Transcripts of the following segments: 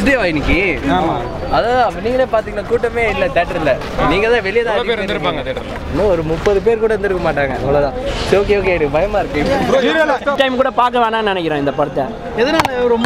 டேவா இன்னைக்கு அதான் அப்ப நீங்களே பாத்தீங்கன்னா கூட்டமே இல்ல தேட்டர்ல நீங்க தான் வெளியே தான் பேர் இருந்திருப்பாங்க இருக்கீங்க. இன்னும் ஒரு முப்பது பேர் கூட இருந்திருக்க மாட்டாங்க அவ்வளவுதான் சரி ஓகே ஓகே எனக்கு பயமா இருக்கு டைம் கூட பார்க்க வேணாம்னு நினைக்கிறேன் இந்த படத்தை எதனால ரொம்ப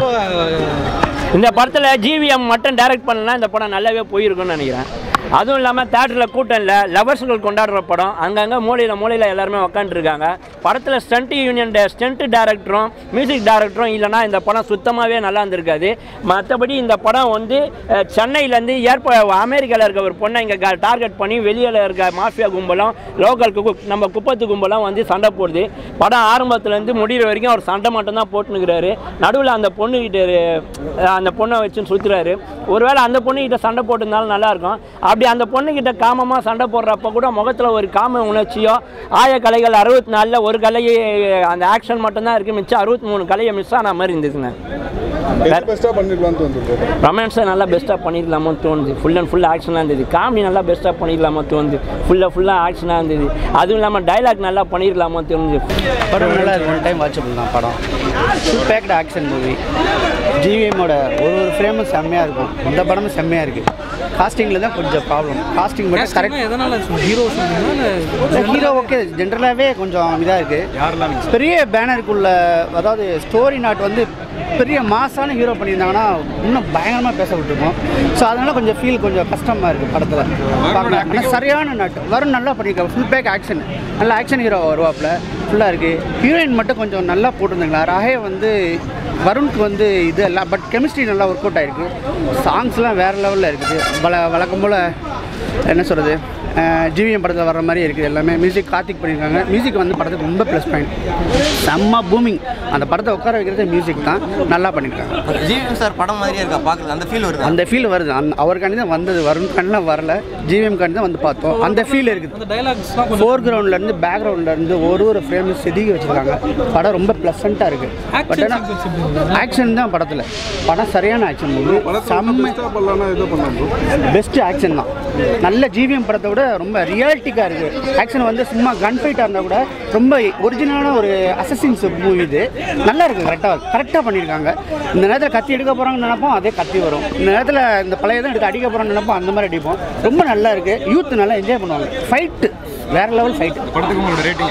இந்த படத்தில் ஜிவிஎம் மட்டும் டைரக்ட் பண்ணலாம் இந்த படம் நல்லாவே போயிருக்கும்னு நினைக்கிறேன் அதுவும் இல்லாமல் தேட்டரில் கூட்டம் இல்லை லவர்ஸுகள் கொண்டாடுற படம் அங்கங்கே மூலையில் மூலையில் எல்லாருமே உக்காந்துருக்காங்க படத்தில் ஸ்டண்ட் யூனியன் ஸ்டண்ட் டேரக்டரும் மியூசிக் டேரக்டரும் இல்லைனா இந்த படம் சுத்தமாகவே நல்லா இருந்திருக்காது மற்றபடி இந்த படம் வந்து அஹ், சென்னையிலேருந்து ஏற்ப அமெரிக்காவில் இருக்க ஒரு பொண்ணை இங்கே டார்கெட் பண்ணி வெளியில் இருக்க மாஃபியா கும்பலும் லோக்கல் கு நம்ம குப்பத்து கும்பலும் வந்து சண்டை போடுது படம் ஆரம்பத்துலேருந்து முடிகிற வரைக்கும் அவர் சண்டை மட்டும்தான் போட்டுனுக்கிறாரு நடுவில் அந்த பொண்ணுக்கிட்ட அஹ், அந்த பொண்ணை வச்சு சுற்றுறாரு ஒருவேளை அந்த பொண்ணுக்கிட்ட சண்டை போட்டிருந்தாலும் நல்லாயிருக்கும் அப்படி அந்த பொண்ணுக்கிட்ட காமமாக சண்டை போடுறப்ப கூட முகத்தில் ஒரு காம உணர்ச்சியோ ஆய கலைகள் அறுபத்தி நாலில் ஒரு கலையை அந்த ஆக்ஷன் மட்டும்தான் இருக்குது மிச்சம் அறுபத்தி மூணு கலையை மிஸ் ஆன மாதிரி இருந்துச்சுங்க பெஸ்ட்டாக பண்ணிருக்கலாம்னு தோணுது ரொமான்ஸை நல்லா பெஸ்ட்டாக பண்ணிடலாமோ தோணுது ஃபுல் அண்ட் ஃபுல் ஆக்ஷனாக இருந்தது காமெடி நல்லா பெஸ்ட்டாக பண்ணிடலாமோ தோணுது ஃபுல்லாக ஃபுல்லாக ஆக்ஷனாக இருந்தது அதுவும் இல்லாமல் டைலாக் நல்லா பண்ணிடலாமோ தோணுது படம் நல்லா இருக்கு ஒன் டைம் வாட்சபிள் தான் படம் ஃபுல் பேக்டு ஆக்ஷன் மூவி ஜிவிஎம்மோட ஒரு ஒரு ஃப்ரேமும் செம்மையாக இருக்கும் இந்த படமும் செம்மையாக இருக்குது காஸ்டிங்கில் தான் கொஞ்சம் ப்ராப்ளம் காஸ்டிங் மட்டும் கரெக்ட் எதனால ஹீரோ சொன்னீங்கன்னா ஹீரோ ஓகே ஜென்ரலாகவே கொஞ்சம் இதாக இருக்குது பெரிய பேனருக்குள்ள அதாவது ஸ்டோரி நாட் வந்து பெரிய மாசான ஹீரோ பண்ணியிருந்தாங்கன்னா இன்னும் பயங்கரமாக பேசப்பட்டிருக்கும் ஸோ அதனால் கொஞ்சம் ஃபீல் கொஞ்சம் கஷ்டமாக இருக்குது படத்தில் பார்க்கலாம் ஆனால் சரியான நாட் வரும் நல்லா பண்ணியிருக்காங்க ஃபுல் பேக் ஆக்ஷன் நல்ல ஆக்ஷன் ஹீரோ வருவாப்பில் ஃபுல்லாக இருக்குது ஹீரோயின் மட்டும் கொஞ்சம் நல்லா போட்டிருந்தாங்களா ராகே வந்து வருணுக்கு வந்து இது எல்லாம் பட் கெமிஸ்ட்ரி நல்லா ஒர்க் அவுட் ஆகிருக்கு சாங்ஸ்லாம் வேறு லெவலில் இருக்குது வழ வழக்கம் போல் என்ன சொல்கிறது ஜிவிஎம் படத்தில் வர்ற மாதிரி இருக்குது எல்லாமே மியூசிக் கார்த்திக் பண்ணியிருக்காங்க மியூசிக் வந்து படத்துக்கு ரொம்ப ப்ளஸ் பாயிண்ட் செம்ம பூமிங் அந்த படத்தை உட்கார வைக்கிறது மியூசிக் தான் நல்லா பண்ணியிருக்காங்க ஜிவிஎம் சார் படம் மாதிரியே இருக்கா பார்க்குறது அந்த ஃபீல் வருது அந்த ஃபீல் வருது அந்த அவருக்காண்டி தான் வந்தது வருண் கண்ணில் வரல ஜிவிஎம் காண்டி தான் வந்து பார்த்தோம் அந்த ஃபீல் இருக்குது அந்த டைலாக்ஸ்லாம் கொஞ்சம் ஃபோர் கிரவுண்ட்லேருந்து பேக் கிரவுண்ட்லேருந்து ஒரு ஒரு ஃப்ரேமும் செதுக்கி வச்சுருக்காங்க படம் ரொம்ப ப்ளசண்ட்டாக இருக்குது பட் Action ஆனால் sequence எப்படி இருந்தது? ஆக்ஷன் தான் படத்தில் படம் சரியான ஆக்ஷன் மூவி செம்ம பெஸ்ட்டாக பண்ணலாம்னா எது பண்ணலாம் பெஸ்ட் ஆக்ஷன் தான் நல்ல ஜிவிஎம் படத்தை விட ரொம்ப ரியாலிட்டிக்காக இருக்குது ஆக்ஷன் வந்து சும்மா கன் ஃபைட்டாக இருந்தால் கூட ரொம்ப ஒரிஜினலான ஒரு அசசின்ஸ் மூவி இது நல்லா இருக்குது கரெக்டாக கரெக்டாக பண்ணியிருக்காங்க இந்த நேரத்தில் கத்தி எடுக்க போகிறாங்கன்னு நினைப்போம் அதே கத்தி வரும் இந்த நேரத்தில் இந்த பழைய தான் எடுத்து அடிக்க போகிறோம்னு நினைப்போம் அந்த மாதிரி அடிப்போம் ரொம்ப நல்லா இருக்குது யூத் நல்லா என்ஜாய் பண்ணுவாங்க ஃபைட்டு வேற லெவல் ஃபைட் படத்துக்கு உங்களோட ரேட்டிங்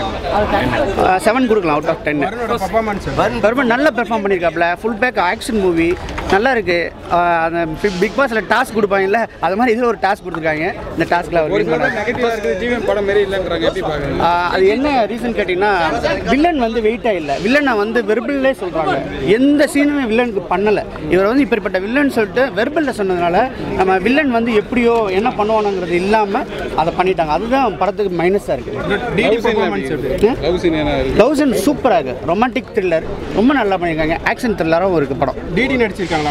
செவன் கொடுக்கலாம் அவுட் ஆஃப் டென் பர்மன் நல்லா பெர்ஃபார்ம் பண்ணியிருக்காப்ல ஃபுல் பேக் ஆக்ஷன் மூவி நல்லா இருக்கு ஆஹ் அந்த பிக் பாஸ்ல டாஸ்க் கொடுப்பாங்கல்ல அது மாதிரி இதில் ஒரு டாஸ்க் கொடுத்துருக்காங்க இந்த டாஸ்க்ல அவர் win பண்ணாரு. நெகட்டிவாக இருக்குது ஜிவிஎம் படம் மாரி இல்லைன்றாங்க எப்படி பார்க்குறீங்க ஆஹ் அது என்ன ரீசன் கேட்டிங்கன்னா வில்லன் வந்து வெயிட்டாக இல்லை வில்லனை வந்து வெர்பல்லே சொல்கிறாங்க எந்த சீனுமே வில்லனுக்கு பண்ணலை இவர் வந்து இப்படிப்பட்ட வில்லன் சொல்லிட்டு வெர்பலில் சொன்னதுனால நம்ம வில்லன் வந்து எப்படியோ என்ன பண்ணுவானுங்கிறது இல்லாமல் அதை பண்ணிட்டாங்க அதுதான் படத்துக்கு மைனஸாக இருக்குது டிடி பர்ஃபார்மன்ஸ் எப்படி லவ் சீன் என்ன இருக்கு தௌசண்ட் சூப்பராக இருக்குது ரொமான்டிக் த்ரில்லர் ரொம்ப நல்லா பண்ணியிருக்காங்க ஆக்ஷன் த்ரில்லராகவும் இருக்குது படம் டிடி நடிச்சிருக்காங்க